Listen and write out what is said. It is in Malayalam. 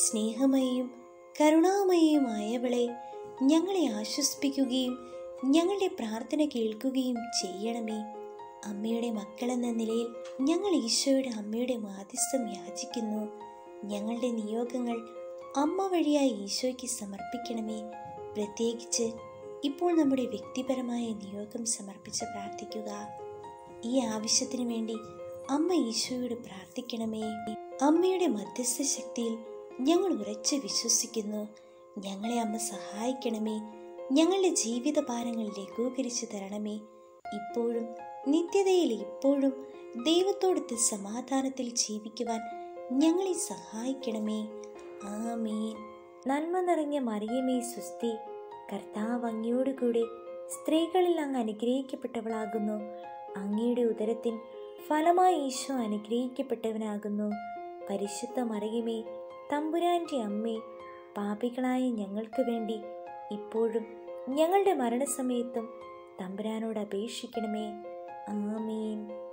സ്നേഹമയും കരുണാമയുമായവളെ ഞങ്ങളെ ആശ്വസിപ്പിക്കുകയും ഞങ്ങളുടെ പ്രാർത്ഥന കേൾക്കുകയും ചെയ്യണമേ അമ്മയുടെ മക്കളെന്ന നിലയിൽ ഞങ്ങൾ ഈശോയുടെ അമ്മയുടെ മാധ്യസ്ഥം യാചിക്കുന്നു ഞങ്ങളുടെ നിയോഗങ്ങൾ അമ്മ വഴിയായി ഈശോയ്ക്ക് സമർപ്പിക്കണമേ പ്രത്യേകിച്ച് ഇപ്പോൾ നമ്മുടെ വ്യക്തിപരമായ നിയോഗം സമർപ്പിച്ച് പ്രാർത്ഥിക്കുക ഈ ആവശ്യത്തിന് വേണ്ടി അമ്മ ഈശോയോട് പ്രാർത്ഥിക്കണമേ അമ്മയുടെ മധ്യസ്ഥ ശക്തിയിൽ ഞങ്ങൾ ഉറച്ചു വിശ്വസിക്കുന്നു ഞങ്ങളെ അമ്മ സഹായിക്കണമേ ഞങ്ങളുടെ ജീവിത ഭാരങ്ങൾ ലഘൂകരിച്ചു തരണമേ ഇപ്പോഴും നിത്യതയിൽ ഇപ്പോഴും ദൈവത്തോടൊത്ത് സമാധാനത്തിൽ ജീവിക്കുവാൻ ഞങ്ങളെ സഹായിക്കണമേ ആമീൻ നന്മ നിറഞ്ഞ മറിയമേ സുസ്തി കർത്താവ് അങ്ങയോടുകൂടെ സ്ത്രീകളിൽ അങ്ങ് അനുഗ്രഹിക്കപ്പെട്ടവളാകുന്നു അങ്ങയുടെ ഉദരത്തിൻ ഫലമായി ഈശോ അനുഗ്രഹിക്കപ്പെട്ടവനാകുന്നു പരിശുദ്ധ മറിയമേ തമ്പുരാൻ്റെ അമ്മേ പാപികളായ ഞങ്ങൾക്ക് വേണ്ടി ഇപ്പോഴും ഞങ്ങളുടെ മരണസമയത്തും തമ്പുരാനോട് അപേക്ഷിക്കണമേ ആമീൻ